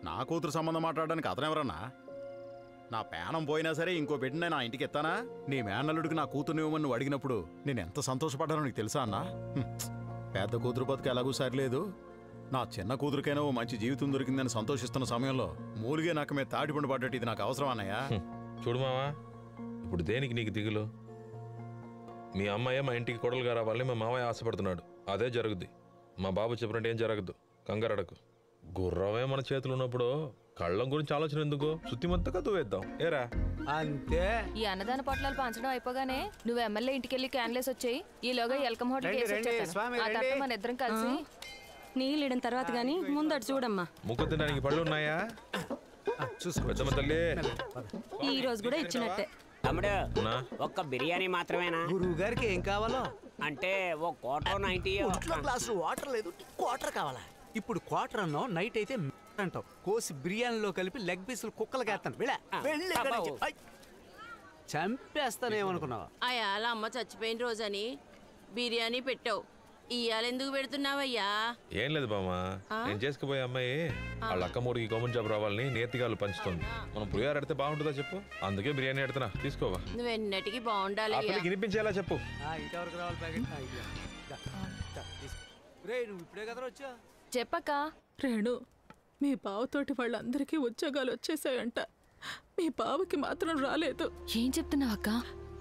నా కూతురు సంబంధం మాట్లాడడానికి అతనెవరన్నా నా పేనం పోయినా సరే ఇంకో బిడ్డనే నా ఇంటికి ఎత్తానా నీ మేనల్లుడికి నా కూతుర్ని ఇవ్వమని నువ్వు అడిగినప్పుడు నేను ఎంత సంతోషపడ్డానో నీకు తెలుసా అన్నా హ్మ్. పెద్ద కూతురు బతుకు ఎలాగూ సరిలేదు నా చిన్న కూతురికైనా ఓ మంచి జీవితం దొరికిందని సంతోషిస్తున్న సమయంలో మూలిగే నాకు మీద తాటిపండు పడ్డట్టు ఇది నాకు అవసరం అన్నయ్య చూడు మావా ఇప్పుడు దేనికి నీకు దిగులు మీ అమ్మాయి మా ఇంటికి కొడలుగా రావాలని మా మావయ్య ఆశపడుతున్నాడు అదే జరుగుద్ది మా బాబు చెప్పినట్టు ఏం జరగదు కంగారడకు గుర్రమే మన చేతులు ఉన్నప్పుడు కళ్ళం గురించి ఆలోచన ఎందుకు శుద్ధి మొత్తగా దువ్వేద్దాం ఏరా అంతే ఈ అన్నదాన పొట్లాలు పంచడం అయిపోగానే నువ్వు ఎమ్మెల్యే ఇంటికి వెళ్ళి క్యాన్లేస్ వచ్చాయి ఈలోగా ఎల్కమ్ హోటల్ రండి, కేసు రండి, వచ్చేస్తాను. స్వామి, ఆ తర్వాత రండి. మన ఇద్దరం కలిసి నీళ్ళిడిన తర్వాత గాని ముందడు చూడమ్మా ముక్కు తినడానికి పళ్ళు ఉన్నాయా చూసుకో పెద్దమ్మ తల్లి ఈ రోజు కూడా ఇచ్చినట్టే తమ్ముడు నా? ఒక్క బిర్యానీ మాత్రమేనా గురువు గారికి ఏం కావాలో అంటే ఓ కోటో నైన్టీ ఒంట్లో గ్లాసు వాటర్ లేదు క్వార్టర్ కావాలా ఇప్పుడు క్వార్టర్ అన్నావు నైట్ అయితే అంటావు కోసి బిర్యానీలో కలిపి లెగ్ పీసులు కుక్కలకి వేస్తాను వెళ్ళా వెళ్ళి ఇక్కడి నుంచి. ఐ! చంపేస్తానేమనుకున్నావా అయాల అమ్మ చచ్చిపోయిన రోజని బిర్యానీ పెట్టావు ఇయ్యాల ఎందుకు పెడుతున్నావయ్యా ఏం లేదు బామ్మ నేను చేసుకుపోయే అమ్మాయి వాళ్ళ అక్క మూడికి గవర్నమెంట్ జాబ్ రావాలని నేతిగాలు పంచుతుంది మనం పులిహార ఎడితే బాగుంటుందా చెప్పు అందుకే బిర్యానీ ఎడుతున్నా తీసుకోవా నువ్వు ఎన్నటికి బాగుండాలి ఆ అయ్యా పిల్లకి వినిపించేలా చెప్పు ఆ, ఇంకెవరికి రావాలి ప్యాకెట్ ఆ, ఇదిగో. దా, దా, తీసుకో. రేయ్ నువ్వు ఇప్పుడే కదా వచ్చా చెప్పక్క రేణు మీ బావతోటి వాళ్ళందరికీ ఉద్యోగాలు వచ్చేసాయంట మీ బావకి మాత్రం రాలేదు ఏం చెప్తున్నావు అక్క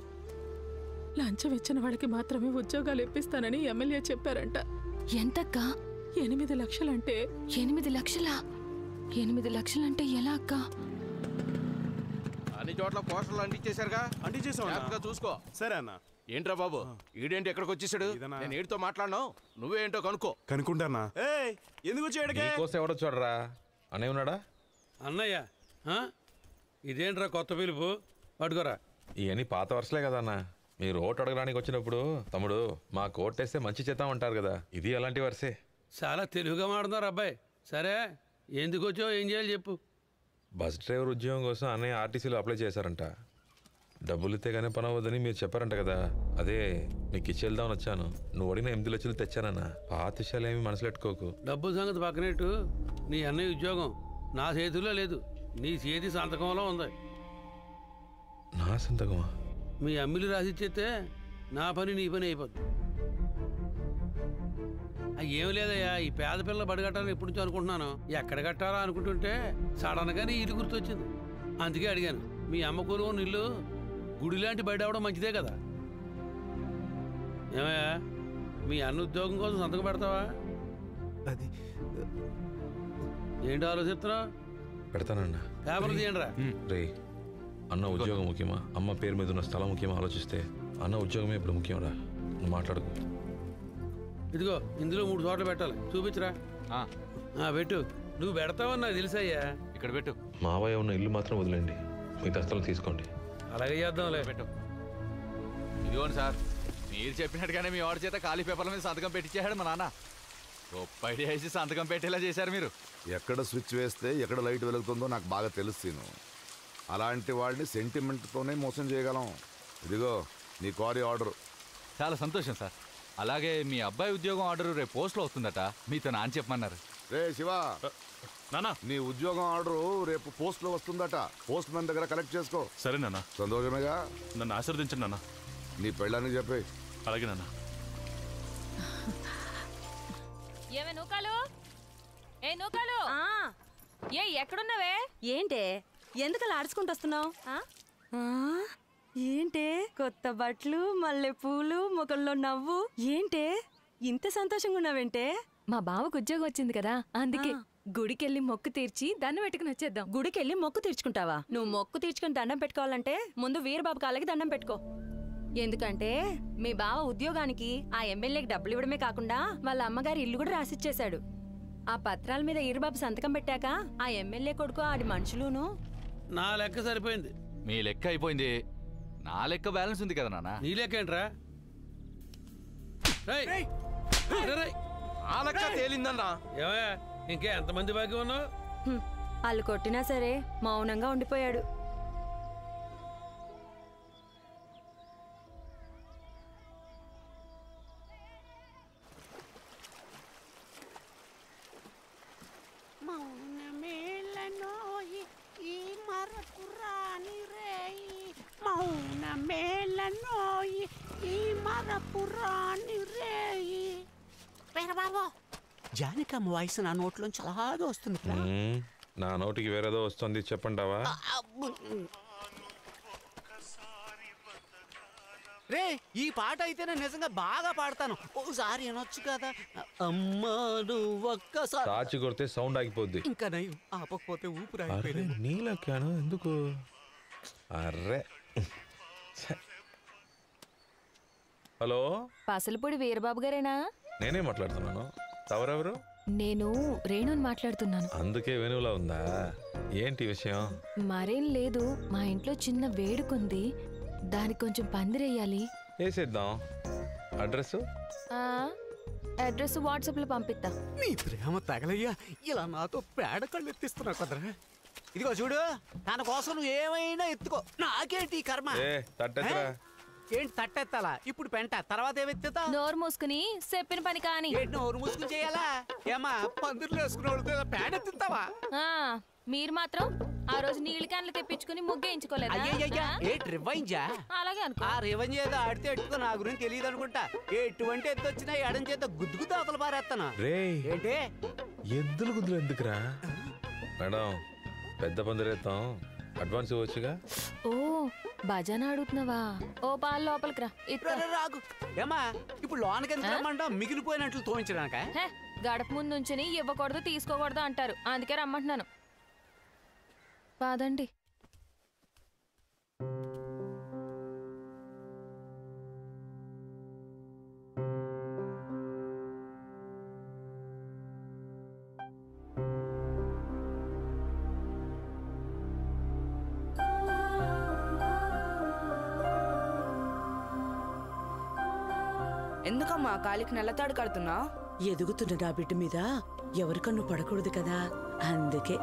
లంచం ఇచ్చిన వాళ్ళకి మాత్రమే ఉద్యోగాలు ఇప్పిస్తానని ఎమ్మెల్యే చెప్పారంట ఎంతక్క ఎనిమిది లక్షలంటే ఎనిమిది లక్షలా ఎనిమిది లక్షలంటే ఎలా అక్క అన్ని చోట్ల పోస్టర్లు అంటించేశారుగా జాగ్రత్తగా చూసుకో సరే అన్న ఏంట్రా బాబు ఈడేంటి ఎక్కడికి వచ్చేసాడు ఇదనా? నేను ఏడితో మాట్లాడను నువ్వేంటో కనుక్కో కనుక్కుంటానా ఏయ్ ఎందుకు వచ్చాడుకే నీకోసం ఎవడో చూడరా అన్నయ్య ఉన్నాడా అన్నయ్య ఆ? ఇదేంట్రా కొత్త పిలుపు పట్టుకోరా ఇవన్నీ పాత వరుసలే కదా అన్న మీరు ఓటు అడగడానికి వచ్చినప్పుడు తమ్ముడు మా కోటేస్తే మంచి చేద్దాం అంటారు కదా ఇది అలాంటి వరుసే చాలా తెలుగుగా మాడుతున్నారు అబ్బాయి సరే ఎందుకు వచ్చావు ఏం చేయాలి చెప్పు బస్ డ్రైవర్ ఉద్యోగం కోసం అన్నయ్య ఆర్టీసీలో అప్లై చేశారంట డబ్బులు ఇస్తే కానీ పని అవ్వదని మీరు చెప్పారంట కదా అదే నీకు ఇచ్చేద్దామని వచ్చాను నువ్వు అడిగిన ఎనిమిది లక్షలు తెచ్చానన్న పాత విషయాలు ఏమి మనసులో పెట్టుకోకు డబ్బు సంగతి పక్కనట్టు నీ అన్నయ్య ఉద్యోగం నా చేతిలో లేదు నీ చేతి సంతకంలో ఉంది నా సంతకమా మీ అమ్మిలి రాసిచ్చేస్తే నా పని నీ పని అయిపోద్ది ఆ, ఏం లేదయ్యా ఈ పేద పిల్లలు బడిగట్టాలని ఎప్పటి నుంచో అనుకుంటున్నాను ఎక్కడ కట్టాలా అనుకుంటుంటే సడన్ గా నీ ఇల్లు గుర్తొచ్చింది అందుకే అడిగాను మీ అమ్మ కూరు ఉన్న ఇల్లు గుడి లాంటి బయట అవడం మంచిదే కదా ఏమయ్యా మీ అన్న ఉద్యోగం కోసం సంతకం పెడతావా అది ఏంటి ఆలోచిస్తున్నావు పెడతానన్నా పేపర్ తీయండి రా రే అన్న ఉద్యోగం ముఖ్యమా అమ్మ పేరు మీద ఉన్న స్థలం ముఖ్యమా ఆలోచిస్తే అన్న ఉద్యోగమే ఇప్పుడు ముఖ్యం రా నువ్వు మాట్లాడుకో ఇదిగో ఇందులో మూడు చోట్ల పెట్టాలి చూపించరా ఆ, పెట్టు నువ్వు పెడతావని నాకు తెలుసయ్యా ఇక్కడ పెట్టు మావయ్య ఉన్న ఇల్లు మాత్రం వదిలేండి మిగతా స్థలం తీసుకోండి అలాగే చేద్దాంలే పెట్టు ఇదిగోండి సార్ మీరు చెప్పినట్టుగానే మీ వాడి చేత ఖాళీ పేపర్ల మీద సంతకం పెట్టించేశాడు మా నాన్న గొప్ప ఐడియా వేసి సంతకం పెట్టేలా చేశారు మీరు ఎక్కడ స్విచ్ వేస్తే ఎక్కడ లైట్ వెలుగుతుందో నాకు బాగా తెలుస్తుంది అలాంటి వాడిని సెంటిమెంట్తోనే మోసం చేయగలం ఇదిగో నీ క్వారీ ఆర్డర్ చాలా సంతోషం సార్ అలాగే మీ అబ్బాయి ఉద్యోగం ఆర్డర్ రేపు పోస్ట్లో వస్తుందట మీతో నాన్న చెప్పమన్నారు రే శివ నానా నీ ఉద్యోగం ఆర్డర్ రేపు పోస్ట్ లో వస్తుందట పోస్ట్ మ్యాన్ దగ్గర కలెక్ట్ చేసుకో సరే నాన్న సంతోషమేగా నన్ను ఆశీర్వదించండి నాన్న నీ పెళ్ళానికి చెప్పి అలాగే నాన్న ఏమే నూకాలు ఏ నూకాలు ఆ, ఏ ఎక్కడున్నావే ఏంటే ఎందుకలా ఆడుచుకుంటూ వస్తున్నావు ఏంటే కొత్త బట్టలు మల్లె పూలు ముఖంలో నవ్వు ఏంటే ఇంత సంతోషంగా ఉన్నావేంటే మా బావకు ఉద్యోగం వచ్చింది కదా అందుకే గుడికెళ్ళి మొక్కు తీర్చి దండం పెట్టుకుని వచ్చేద్దాం గుడికెళ్ళి మొక్కు తీర్చుకుంటావా నువ్వు మొక్కు తీర్చుకుని దండం పెట్టుకోవాలంటే ముందు వీరబాబు కాళ్ళకి దండం పెట్టుకో ఎందుకంటే మీ బావ ఉద్యోగానికి ఆ ఎమ్మెల్యేకి డబ్బులు ఇవ్వడమే కాకుండా వాళ్ళ అమ్మగారి ఇల్లు కూడా రాసిచ్చేశాడు ఆ పత్రాల మీద ఈరబాబు సంతకం పెట్టాక ఆ ఎమ్మెల్యే కొడుకు ఆడి మనుషులును నా లెక్క సరిపోయింది మీ లెక్క అయిపోయింది నా లెక్క బ్యాలెన్స్ ఉంది కదా నాన్న నీ లెక్క ఏంట్రా రేయ్! రేయ్, రేయ్. ఆ లెక్క తేలిందన్నా ఏమయ్యా ఇంకా ఎంతమంది బాకీ ఉన్నావు హ్మ్, వాళ్ళు కొట్టినా సరే మౌనంగా ఉండిపోయాడు మౌనమేళ మేలనోయి ఈ మరపురాని రేయి బాబు జానికమ్మ వాయిస్ నా నోట్లోంచి అలాగే వస్తుంది మ్మ్. నా నోటికి వేరేదో వస్తుంది చెప్పంటావా రే ఈ పాట అయితే నేను నిజంగా బాగా పాడతాను ఓసారి వినొచ్చు కదా అమ్మా నువ్వు ఒక్కసారి సాచి కొడితే సౌండ్ ఆగిపోద్ది ఇంకా నయం ఆపకపోతే ఊపిరి అరే ఆగిపోయింది నీలక్కాను ఎందుకు అర్రే ఛే. హలో పాసలపూడి వీరబాబు గారేనా నేనే మాట్లాడుతున్నాను తవరెవరు నేను రేణుని మాట్లాడుతున్నాను అందుకే వెనువులా ఉందా ఏంటి విషయం మరేం లేదు మా ఇంట్లో చిన్న వేడుకుంది దానికి కొంచెం పందిరేయాలి వేసేద్దాం అడ్రస్ ఆ, అడ్రస్ వాట్సాప్లో పంపిస్తా నీ ప్రేమ తగలయ్యా ఇలా నాతో పేడ కళ్ళు ఎత్తిస్తున్నావు కదరా ఇదిగో చూడు తన కోసం నువ్వు ఏమైనా ఎత్తుకో నాకేంటి ఈ కర్మ ఏ తట్టెత్తరా ఏ? ఏంటి తట్టెత్తాలా ఇప్పుడు పెంట తర్వాత ఏమెత్తుతా నోరు మూసుకుని చెప్పిన పని కాని ఏంటి నోరు మూసుకుని చేయాలా ఏమా పందిర్లు వేసుకున్న వాళ్ళతో ఇలా పేడ ఎత్తుతావా ఆ, మీరు మాత్రం ఆ రోజు నీళ్ళ క్యాన్లు తెప్పించుకుని ముగ్గేయించుకోలేదా అయ్యయ్యా ఆ? ఏంటి రివైంజా అలాగే అనుకో ఆ రివైంజ్ ఏదో ఆడితే ఎట్టుకో నా గురించి తెలియదు అనుకుంటా ఎటువంటి ఎత్తు వచ్చినా ఎడం చేత గుద్దుకు అవతల పారేస్తాను రే ఏంటి ఎద్దులు గుద్దులు ఎందుకురా మేడం పెద్ద పందిరేస్తాం అడ్వాన్స్ ఇవ్వచ్చుగా ఓ భజన అడుగుతున్నావా ఓ పాలు లోపలికి రా ఇత్తా. రా, రాగు ఏమా ఇప్పుడు లోనకి ఎంత రమ్మంటావు మిగిలిపోయినట్లు తోయించడానిక హే, గడప ముందు నుంచుని ఇవ్వకూడదు తీసుకోకూడదు అంటారు అందుకే రమ్మంటున్నాను పాదండి ఎందుకమ్మా కాలికి నల్లతాడు కడుతున్నా ఎదుగుతున్న నా బిడ్డ మీద ఎవరి కన్ను పడకూడదు కదా అందుకే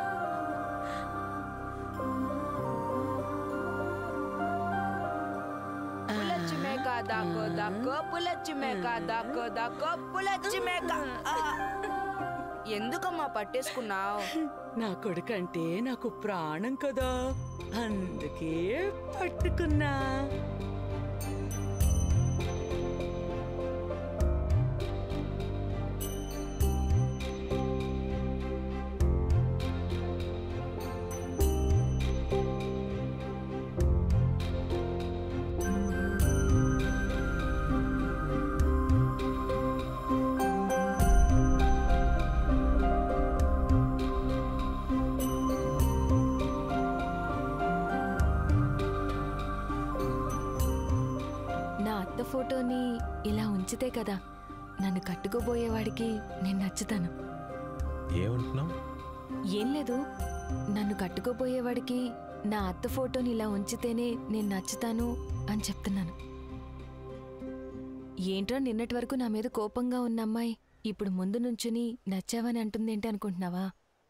పులచ్చి మేక దాకో దాకో పులచ్చి మేక దాకో దాకో పులచ్చి మేక ఆ! ఎందుకమ్మా పట్టేసుకున్నావు నా కొడుకంటే నాకు ప్రాణం కదా అందుకే పట్టుకున్నా నా అత్త ఫోటోని ఇలా ఉంచితే కదా నన్ను కట్టుకోబోయేవాడికి నేను నచ్చుతాను ఏమంటున్నావు ఏం లేదు నన్ను కట్టుకోబోయేవాడికి నా అత్త ఫోటోని ఇలా ఉంచితేనే నేను నచ్చుతాను అని చెప్తున్నాను ఏంట్రా నిన్నటి వరకు నా మీద కోపంగా ఉన్న అమ్మాయి ఇప్పుడు ముందు నుంచుని నచ్చావని అంటుందేంటి అనుకుంటున్నావా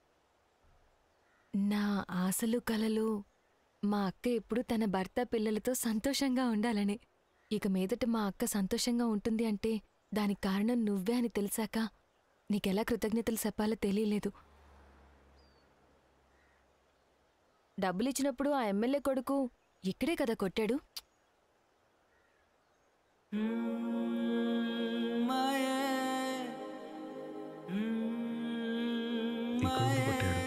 నా ఆశలు కలలు మా అక్క ఎప్పుడు తన భర్త పిల్లలతో సంతోషంగా ఉండాలని ఇక మీదట మా అక్క సంతోషంగా ఉంటుంది అంటే దానికి కారణం నువ్వే అని తెలిసాక నీకెలా కృతజ్ఞతలు చెప్పాలో తెలియలేదు డబ్బులిచ్చినప్పుడు ఆ ఎమ్మెల్యే కొడుకు ఇక్కడే కదా కొట్టాడు ఇక్కడ కొట్టాడు